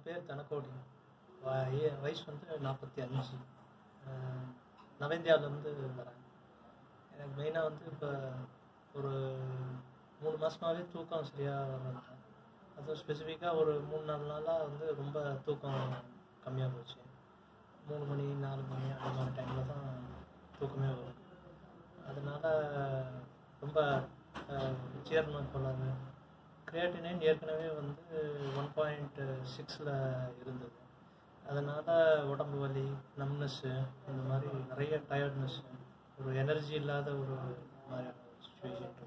என் பேர் தனக்கோடி வ- ஏ- வயசு வந்து நாற்பத்தி அஞ்சு நவேந்தியாவிலேருந்து வரேன் எனக்கு மெயினாக வந்து இப்போ ஒரு மூணு மாதமாகவே தூக்கம் சரியாக வரல அதுவும் ஸ்பெசிஃபிக்காக ஒரு மூணு நாலு நாளாக வந்து ரொம்ப தூக்கம் கம்மியாக போச்சு மூணு மணி நாலு மணி அந்த மாதிரி டைமில் தான் தூக்கமே வரும் அதனால் ரொம்ப ஜீரண கோளாறு கிரியாட்டினைன் ஏற்கனவே வந்து ஒன் பாயிண்ட் சிக்ஸில் இருந்தது அதனால் உடம்பு வலி நம்னஸ்ஸு இந்த மாதிரி நிறைய டயர்ட்னஸ்ஸு ஒரு எனர்ஜி இல்லாத ஒரு மாதிரியான சுச்சுவேஷன் இருந்தது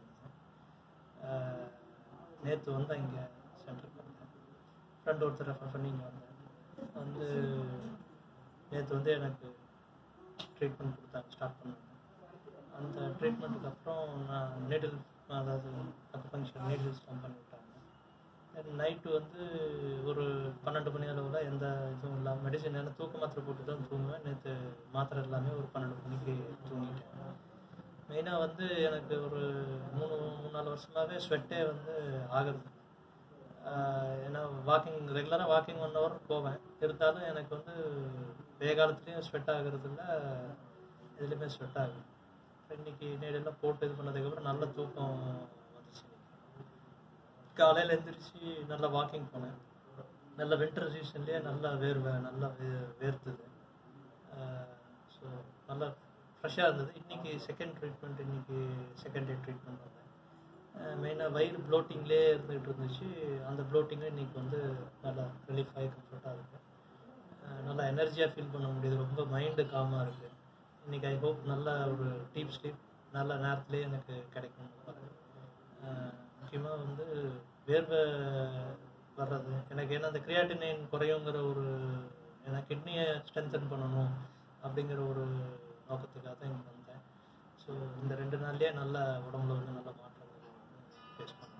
நேற்று வந்து இங்கே சென்டருக்கு வந்தேன் ஃப்ரெண்ட் ஒருத்தர் ரெஃபர் பண்ணி இங்கே வந்தேன் வந்து நேற்று வந்து எனக்கு ட்ரீட்மெண்ட் கொடுத்தாங்க ஸ்டார்ட் பண்ணாங்க அந்த ட்ரீட்மெண்ட்டுக்கு அப்புறம் நான் நீடில் அதாவது அக்குபங்க்சர் நீடில்ஸ்லாம் பண்ணி விட்டாங்க தென் நைட்டு வந்து ஒரு பன்னெண்டு மணி அளவில் எந்த இதுவும் இல்லாமல் மெடிசன் எல்லாம் தூக்க மாத்திரை போட்டு தான் தூங்குவேன் நேற்று மாத்திரை எல்லாமே ஒரு பன்னெண்டு மணிக்கு தூங்கிட்டேன் மெயினாக வந்து எனக்கு ஒரு மூணு மூணு நாலு வருஷமாகவே ஸ்வெட்டே வந்து ஆகிறது ஆஹ் ஏன்னா வாக்கிங் ரெகுலராக வாக்கிங் ஒன் ஹவர் போவேன் இருந்தாலும் எனக்கு வந்து வெய்ய காலத்துலேயும் ஸ்வெட் ஆகுறது இல்லை எதுலேயுமே ஸ்வெட் ஆகுது இன்னைக்கு நேரெல்லாம் போட்டு இது பண்ணதுக்கப்புறம் நல்ல தூக்கம் வந்துச்சு காலையில் எந்திரிச்சு நல்லா வாக்கிங் போனேன் நல்ல வின்டர் சீசன்லேயே நல்லா வேர்வை நல்லா வே வேர்த்துது ஸோ நல்லா ஃப்ரெஷ்ஷாக இருந்தது இன்றைக்கி செகண்ட் ட்ரீட்மெண்ட் இன்றைக்கி செகண்ட் டே ட்ரீட்மெண்ட் வந்தேன் மெயினாக வயிறு ப்ளோட்டிங்லேயே இருந்துகிட்டு இருந்துச்சு அந்த ப்ளோட்டிங்கும் இன்றைக்கி வந்து நல்லா ரிலீஃப் ஆகி கம்ஃபர்ட்டாக இருக்குது நல்லா எனர்ஜியாக ஃபீல் பண்ண முடியுது ரொம்ப மைண்டு காமாக இருக்குது இன்றைக்கி ஐ ஹோப் நல்ல ஒரு டீப் ஸ்லீப் நல்ல நேரத்துலேயே எனக்கு கிடைக்கும் முக்கியமாக வந்து வேர்வை வர்றது எனக்கு ஏன்னா அந்த கிரியாட்டினைன் குறையுங்கிற ஒரு ஏன்னா கிட்னியை ஸ்ட்ரென்தன் பண்ணணும் அப்படிங்கிற ஒரு நோக்கத்துக்காக தான் இங்கே வந்தேன் ஸோ இந்த ரெண்டு நாள்லேயே நல்ல உடம்புல வந்து நல்ல மாற்றம் ஃபேஸ் பண்ணேன்